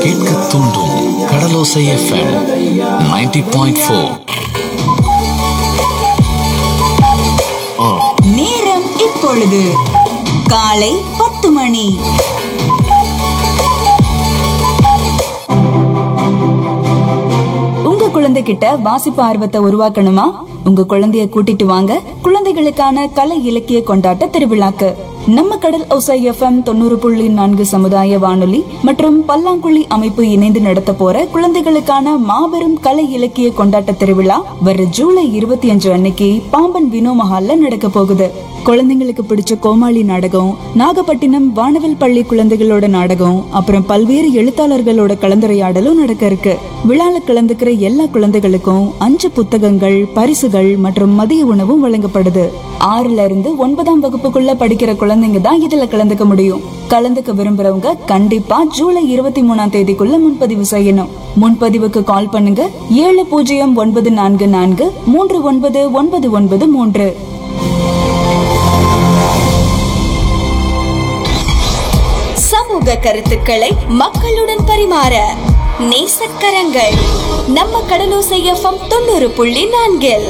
கேட்க தூண்டும் கடலோசை FM 90.4 point four நேரம் இப்பொழுது காலை பத்து மணி உங்க குழந்தைகிட்ட வாசிப்பு ஆர்வத்தை உருவாக்கணுமா உங்க குழந்தைய கூட்டிட்டு வாங்க குழந்தைகளுக்கான கலை இலக்கிய கொண்டாட்ட திருவிழாக்கு நம்ம கடல் ஒசை எஃப்எம் தொண்ணூறு புள்ளி நான்கு சமுதாய வானொலி மற்றும் பல்லாங்குழி அமைப்பு இணைந்து நடத்த போற குழந்தைகளுக்கான மாபெரும் கலை இலக்கிய கொண்டாட்ட திருவிழா வர ஜூலை இருபத்தி அஞ்சு அன்னைக்கு பாம்பன் வினோ மஹால்ல நடக்க போகுது குழந்தைங்களுக்கு பிடிச்ச கோமாளி நாடகம் நாகப்பட்டினம் வானவில் பள்ளி குழந்தைகளோட நாடகம் அப்புறம் பல்வேறு எழுத்தாளர்களோட கலந்துரையாடலும் நடக்க இருக்கு விழால கலந்துக்கிற எல்லா குழந்தைகளுக்கும் அஞ்சு புத்தகங்கள் பரிசுகள் மற்றும் மதிய உணவும் வழங்கப்படுது ஆறுல இருந்து ஒன்பதாம் வகுப்புக்குள்ள படிக்கிற குழந்தைங்க தான் இதுல கலந்துக்க முடியும் கலந்துக்க விரும்புறவங்க கண்டிப்பா ஜூலை இருபத்தி மூணாம் தேதிக்குள்ள முன்பதிவு செய்யணும் முன்பதிவுக்கு கால் பண்ணுங்க ஏழு பூஜ்ஜியம் ஒன்பது நான்கு நான்கு மூன்று ஒன்பது ஒன்பது ஒன்பது மூன்று சமூக கருத்துக்களை மக்களுடன் பரிமாற நேசக்கரங்கள் நம்ம கடலோசை எஃப்எம் தொண்ணூறு புள்ளி நான்கில்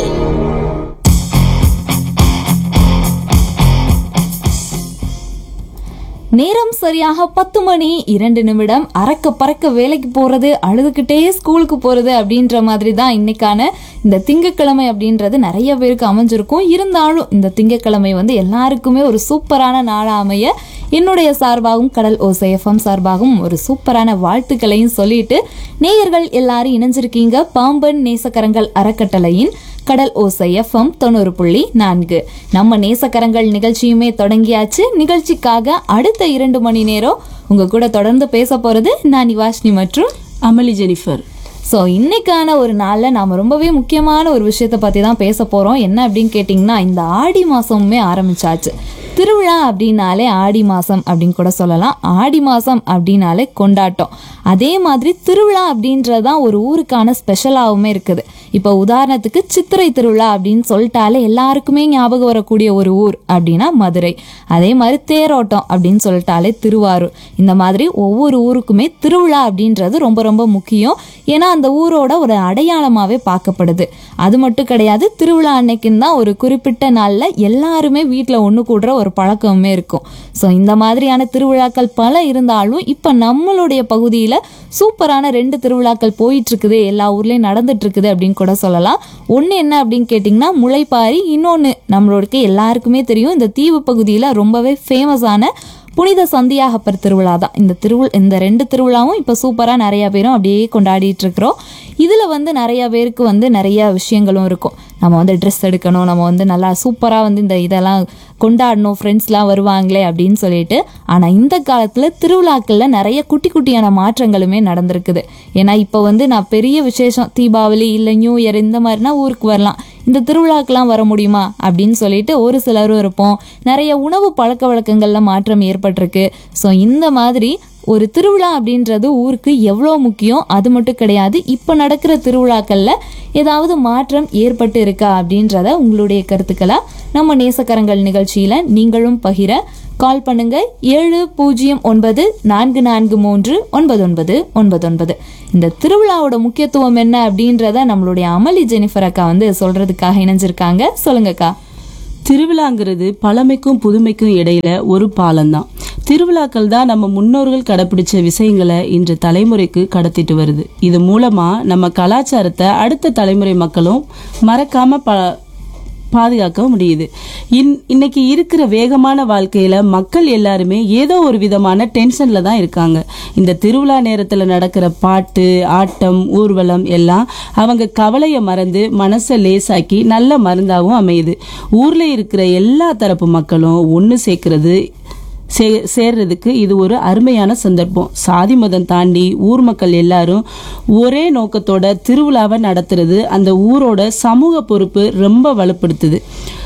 நேரம் சரியாக பத்து மணி இரண்டு நிமிடம் அறக்க பறக்க வேலைக்கு போறது அழுதுகிட்டே ஸ்கூலுக்கு போறது அப்படின்ற மாதிரி தான் இன்னைக்கான இந்த திங்கட்கிழமை அப்படின்றது நிறைய பேருக்கு அமைஞ்சிருக்கும் இருந்தாலும் இந்த திங்கட்கிழமை வந்து எல்லாருக்குமே ஒரு சூப்பரான நாளா அமைய என்னுடைய சார்பாகவும் கடல் ஓசைஎஃப்எம் சார்பாகவும் ஒரு சூப்பரான வாழ்த்துக்களையும் சொல்லிட்டு நேயர்கள் எல்லாரும் இணைஞ்சிருக்கீங்க பாம்பன் நேசக்கரங்கள் அறக்கட்டளையின் கடல் ஓசை எஃப்எம் தொண்ணூறு புள்ளி நான்கு நம்ம நேசக்கரங்கள் நிகழ்ச்சியுமே தொடங்கியாச்சு நிகழ்ச்சிக்காக அடுத்த இரண்டு மணி நேரம் உங்க கூட தொடர்ந்து பேச போறது நான் நிவாஷினி மற்றும் அமளி ஜெனிஃபர் ஸோ இன்னைக்கான ஒரு நாளில் நாம் ரொம்பவே முக்கியமான ஒரு விஷயத்தை பற்றி தான் பேச போகிறோம் என்ன அப்படின்னு கேட்டிங்கன்னா இந்த ஆடி மாதமுமே ஆரம்பிச்சாச்சு திருவிழா அப்படின்னாலே ஆடி மாதம் அப்படின்னு கூட சொல்லலாம் ஆடி மாதம் அப்படின்னாலே கொண்டாட்டம் அதே மாதிரி திருவிழா அப்படின்றது தான் ஒரு ஊருக்கான ஸ்பெஷலாகவுமே இருக்குது இப்போ உதாரணத்துக்கு சித்திரை திருவிழா அப்படின்னு சொல்லிட்டாலே எல்லாருக்குமே ஞாபகம் வரக்கூடிய ஒரு ஊர் அப்படின்னா மதுரை அதே மாதிரி தேரோட்டம் அப்படின்னு சொல்லிட்டாலே திருவாரூர் இந்த மாதிரி ஒவ்வொரு ஊருக்குமே திருவிழா அப்படின்றது ரொம்ப ரொம்ப முக்கியம் ஏன்னா அந்த ஊரோட ஒரு அடையாளமாகவே பார்க்கப்படுது அது மட்டும் கிடையாது திருவிழா அன்னைக்குன்னு தான் ஒரு குறிப்பிட்ட நாளில் எல்லாருமே வீட்டில் ஒன்று கூடுற ஒரு பழக்கமே இருக்கும் ஸோ இந்த மாதிரியான திருவிழாக்கள் பல இருந்தாலும் இப்போ நம்மளுடைய பகுதியில் சூப்பரான ரெண்டு திருவிழாக்கள் போயிட்டு இருக்குது எல்லா ஊர்லேயும் நடந்துட்டு இருக்குது அப்படின்னு கூட சொல்லலாம் ஒன்று என்ன அப்படின்னு கேட்டிங்கன்னா முளைப்பாரி இன்னொன்று நம்மளோட எல்லாருக்குமே தெரியும் இந்த தீவு பகுதியில் ரொம்பவே ஃபேமஸான புனித சந்தியாகப்பர் திருவிழா தான் இந்த திருவிழா இந்த ரெண்டு திருவிழாவும் இப்போ சூப்பராக நிறைய பேரும் அப்படியே கொண்டாடிட்டு இருக்கிறோம் இதில் வந்து நிறைய பேருக்கு வந்து நிறைய விஷயங்களும் இருக்கும் நம்ம வந்து ட்ரெஸ் எடுக்கணும் நம்ம வந்து நல்லா சூப்பராக வந்து இந்த இதெல்லாம் கொண்டாடணும் ஃப்ரெண்ட்ஸ்லாம் வருவாங்களே அப்படின்னு சொல்லிட்டு ஆனால் இந்த காலத்தில் திருவிழாக்களில் நிறைய குட்டி குட்டியான மாற்றங்களுமே நடந்திருக்குது ஏன்னா இப்போ வந்து நான் பெரிய விசேஷம் தீபாவளி இல்லை நியூ இயர் இந்த மாதிரினா ஊருக்கு வரலாம் இந்த திருவிழாக்கெல்லாம் வர முடியுமா அப்படின்னு சொல்லிட்டு ஒரு சிலரும் இருப்போம் நிறைய உணவு பழக்க வழக்கங்கள்ல மாற்றம் ஏற்பட்டிருக்கு ஸோ இந்த மாதிரி ஒரு திருவிழா அப்படின்றது ஊருக்கு எவ்வளோ முக்கியம் அது மட்டும் கிடையாது இப்போ நடக்கிற திருவிழாக்களில் ஏதாவது மாற்றம் ஏற்பட்டு இருக்கா அப்படின்றத உங்களுடைய கருத்துக்களா நம்ம நேசக்கரங்கள் நிகழ்ச்சியில் நீங்களும் பகிர கால் பண்ணுங்க ஏழு பூஜ்ஜியம் ஒன்பது நான்கு நான்கு மூன்று ஒன்பது ஒன்பது ஒன்பது ஒன்பது இந்த திருவிழாவோட முக்கியத்துவம் என்ன அப்படின்றத நம்மளுடைய அமளி ஜெனிஃபர் அக்கா வந்து சொல்றதுக்காக இணைஞ்சிருக்காங்க சொல்லுங்கக்கா திருவிழாங்கிறது பழமைக்கும் புதுமைக்கும் இடையில ஒரு பாலம்தான் திருவிழாக்கள் தான் நம்ம முன்னோர்கள் கடைப்பிடிச்ச விஷயங்களை இன்று தலைமுறைக்கு கடத்திட்டு வருது இது மூலமா நம்ம கலாச்சாரத்தை அடுத்த தலைமுறை மக்களும் மறக்காம ப பாதுகாக்க முடியுது இன் இன்னைக்கு இருக்கிற வேகமான வாழ்க்கையில மக்கள் எல்லாருமே ஏதோ ஒரு விதமான டென்ஷன்ல தான் இருக்காங்க இந்த திருவிழா நேரத்துல நடக்கிற பாட்டு ஆட்டம் ஊர்வலம் எல்லாம் அவங்க கவலையை மறந்து மனசை லேசாக்கி நல்ல மருந்தாகவும் அமையுது ஊர்ல இருக்கிற எல்லா தரப்பு மக்களும் ஒன்று சேர்க்கறது சே சேர்றதுக்கு இது ஒரு அருமையான சந்தர்ப்பம் சாதி மதம் தாண்டி ஊர் மக்கள் எல்லாரும் ஒரே நோக்கத்தோட திருவிழாவை நடத்துறது அந்த ஊரோட சமூக பொறுப்பு ரொம்ப வலுப்படுத்துது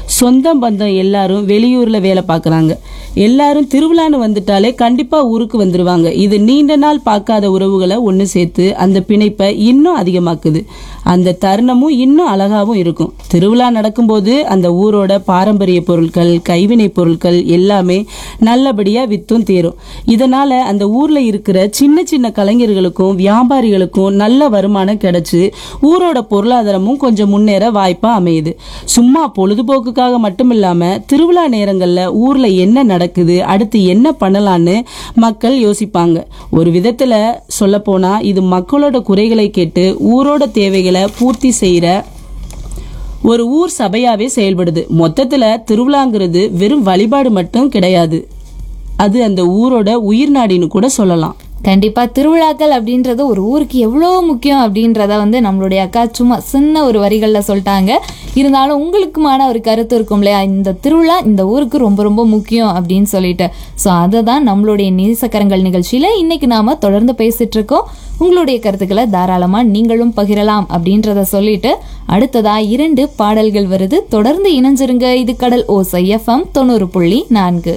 சொந்தம் பந்தம் எல்லாரும் வெளியூர்ல வேலை பார்க்கறாங்க எல்லாரும் திருவிழான்னு வந்துட்டாலே கண்டிப்பா ஊருக்கு வந்துருவாங்க இது நீண்ட நாள் பார்க்காத உறவுகளை ஒன்று சேர்த்து அந்த பிணைப்பை இன்னும் அதிகமாக்குது அந்த தருணமும் இன்னும் அழகாவும் இருக்கும் திருவிழா நடக்கும்போது அந்த ஊரோட பாரம்பரிய பொருட்கள் கைவினை பொருட்கள் எல்லாமே நல்லபடியா வித்தும் தீரும் இதனால அந்த ஊர்ல இருக்கிற சின்ன சின்ன கலைஞர்களுக்கும் வியாபாரிகளுக்கும் நல்ல வருமானம் கிடைச்சு ஊரோட பொருளாதாரமும் கொஞ்சம் முன்னேற வாய்ப்பா அமையுது சும்மா பொழுதுபோக்குக்காக மட்டும் இல்லாம திருவிழா நேரங்கள்ல ஊர்ல என்ன நடக்குது அடுத்து என்ன பண்ணலான்னு மக்கள் யோசிப்பாங்க ஒரு விதத்துல சொல்ல போனா இது மக்களோட குறைகளை கேட்டு ஊரோட தேவைகளை பூர்த்தி செய்யற ஒரு ஊர் சபையாவே செயல்படுது மொத்தத்துல திருவிழாங்கிறது வெறும் வழிபாடு மட்டும் கிடையாது அது அந்த ஊரோட உயிர் நாடின்னு கூட சொல்லலாம் கண்டிப்பா திருவிழாக்கள் அப்படின்றது ஒரு ஊருக்கு எவ்வளோ முக்கியம் அப்படின்றத வந்து நம்மளுடைய அக்கா சும்மா சின்ன ஒரு வரிகளில் சொல்லிட்டாங்க இருந்தாலும் உங்களுக்குமான ஒரு கருத்து இருக்கும் இல்லையா இந்த திருவிழா இந்த ஊருக்கு ரொம்ப ரொம்ப முக்கியம் அப்படின்னு சொல்லிட்டு ஸோ அதை தான் நம்மளுடைய நேசக்கரங்கள் நிகழ்ச்சியில் இன்னைக்கு நாம தொடர்ந்து பேசிட்டு இருக்கோம் உங்களுடைய கருத்துக்களை தாராளமாக நீங்களும் பகிரலாம் அப்படின்றத சொல்லிட்டு அடுத்ததா இரண்டு பாடல்கள் வருது தொடர்ந்து இணைஞ்சிருங்க இது கடல் ஓசை எஃப்எம் தொண்ணூறு புள்ளி நான்கு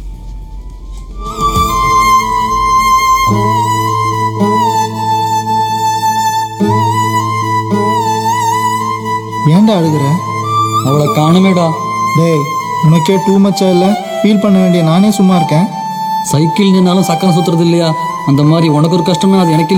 ஏன்டா அழுகுற அவளை காணுமேடா டேய் உனக்கே டூ மச்சா இல்லை ஃபீல் பண்ண வேண்டிய நானே சும்மா இருக்கேன் சைக்கிள் நின்னாலும் சக்கரம் சுத்துறது இல்லையா அந்த மாதிரி உனக்கு ஒரு கஷ்டம்னா அது எனக்கு